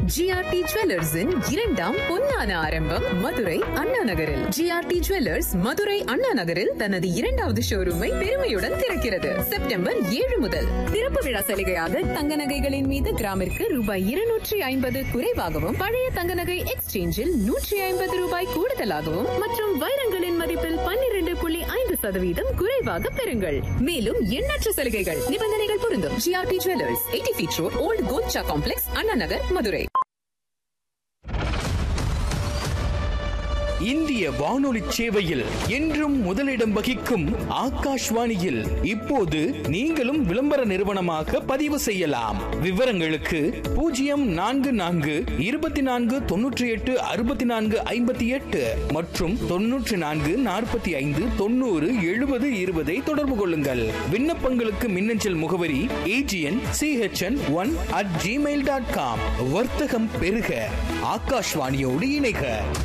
GRT ஜுவல்லர்ஸின் இரண்டாம் பொன்னான ஆரம்பம் மதுரை அண்ணா நகரில் ஜிஆர்டி ஜுவல்லர்ஸ் மதுரை அண்ணா நகரில் தனது இரண்டாவது ஷோரூமை பெருமையுடன் திறக்கிறது செப்டம்பர் ஏழு முதல் திறப்பு விழா சலுகையாக தங்க நகைகளின் மீது கிராமிற்கு ரூபாய் இருநூற்றி ஐம்பது குறைவாகவும் பழைய தங்க நகை எக்ஸ்சேஞ்சில் நூற்றி ஐம்பது ரூபாய் கூடுதலாகவும் மற்றும் வைரங்களின் மதிப்பில் பன்னிரண்டு புள்ளி ஐந்து சதவீதம் குறைவாக பெறுங்கள் மேலும் எண்ணற்ற சலுகைகள் நிபந்தனைகள் பொருந்தும் GRT jewellers eighty feet road old கோச்சா காம்ப்ளெக்ஸ் அண்ணா நகர் மதுரை இந்திய வானொலி சேவையில் என்றும் முதலிடம் வகிக்கும் ஆகாஷ்வாணியில் இப்போது நீங்களும் விளம்பர நிறுவனமாக பதிவு செய்யலாம் விவரங்களுக்கு பூஜ்ஜியம் நான்கு நான்கு இருபத்தி நான்கு தொன்னூற்றி எட்டு அறுபத்தி நான்கு ஐம்பத்தி எட்டு மற்றும் தொன்னூற்றி நான்கு நாற்பத்தி ஐந்து தொண்ணூறு எழுபது இருபதை தொடர்பு கொள்ளுங்கள் விண்ணப்பங்களுக்கு மின்னஞ்சல் முகவரி AGN CHN one at Gmail dot com வர்த்தகம் பெருக ஆகாஷ்வாணியோடு இணைக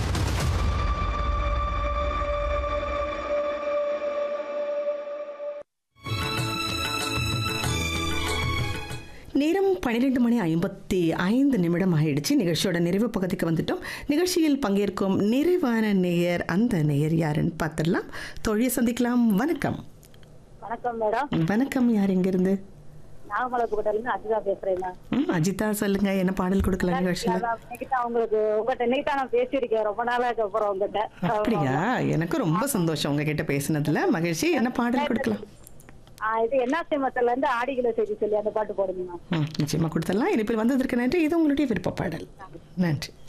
நேரம் பன்னிரெண்டு மணி ஐம்பத்தி ஐந்து நிமிடம் ஆயிடுச்சு நிகழ்ச்சியோட நிறைவு பகுதிக்கு வந்துட்டோம் நிகழ்ச்சியில் பங்கேற்கும் நிறைவான நேயர் அந்த நேயர் யாருன்னு பார்த்துடலாம் தொழிலை சந்திக்கலாம் வணக்கம் வணக்கம் மேடம் வணக்கம் யார் எங்கிருந்து நாகமலப்புக்கோட்டையில இருந்து அஜிதா பேசுறேன் மேம். ம் அஜிதா சொல்லுங்க என்ன பாடல் கொடுக்கலாம் நிகழ்ச்சியில் அதான் இன்னைக்கு தான் உங்களுக்கு உங்ககிட்ட இன்னைக்கு தான் நான் பேசியிருக்கேன் ரொம்ப நாளாக்கு அப்புறம் உங்ககிட்ட அப்படியா எனக்கு ரொம்ப சந்தோஷம் உங்ககிட்ட பேசினதுல மகிழ்ச்சி என்ன பாடல் கொடுக்கலாம் ஆ, இது என்ன சிமத்துல இருந்து ஆடிகளை செய்தி சொல்லி அந்த பாட்டு போடுங்க மேம் ம் நிச்சயமா கொடுத்துடலாம் இனிப்பில் வந்ததற்கு நன்றி இது உங்களுடைய விருப்ப பாடல் நன்றி